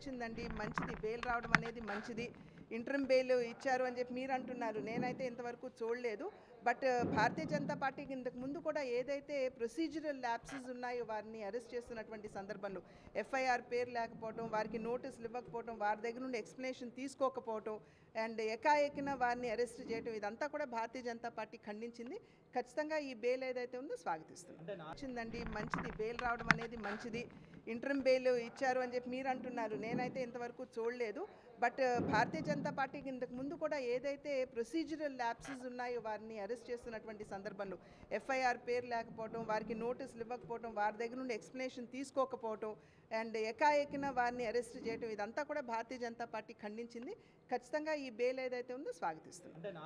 వచ్చిందండి మంచిది బెయిల్ రావడం అనేది మంచిది ఇంటర్మ్ బెయిల్ ఇచ్చారు అని చెప్పి మీరు అంటున్నారు నేనైతే ఇంతవరకు చూడలేదు బట్ భారతీయ జనతా పార్టీకి ఇంతకు ముందు కూడా ఏదైతే ప్రొసీజరల్ ల్యాప్సెస్ ఉన్నాయో వారిని అరెస్ట్ చేస్తున్నటువంటి సందర్భంలో ఎఫ్ఐఆర్ పేరు లేకపోవడం వారికి నోటీసులు ఇవ్వకపోవడం వారి దగ్గర నుండి ఎక్స్ప్లెనేషన్ తీసుకోకపోవడం అండ్ ఎకాఎకిన వారిని అరెస్ట్ చేయడం ఇదంతా కూడా భారతీయ జనతా పార్టీ ఖండించింది ఖచ్చితంగా ఈ బెయిల్ ఏదైతే ఉందో స్వాగతిస్తున్నాం వచ్చిందండి మంచిది బెయిల్ రావడం అనేది మంచిది ఇంటర్మ్ బెయిల్ ఇచ్చారు అని చెప్పి మీరు అంటున్నారు నేనైతే ఇంతవరకు చూడలేదు బట్ భారతీయ జనతా పార్టీకి ఇంతకు ముందు కూడా ఏదైతే ప్రొసీజరల్ ల్యాప్సెస్ ఉన్నాయో వారిని అరెస్ట్ చేస్తున్నటువంటి సందర్భంలో ఎఫ్ఐఆర్ పేరు లేకపోవడం వారికి నోటీసులు ఇవ్వకపోవడం వారి దగ్గర నుండి ఎక్స్ప్లెనేషన్ తీసుకోకపోవడం అండ్ ఎకాఎకిన వారిని అరెస్ట్ చేయడం ఇదంతా కూడా భారతీయ జనతా పార్టీ ఖండించింది ఖచ్చితంగా ఈ బెయిల్ ఏదైతే ఉందో స్వాగతిస్తున్నాం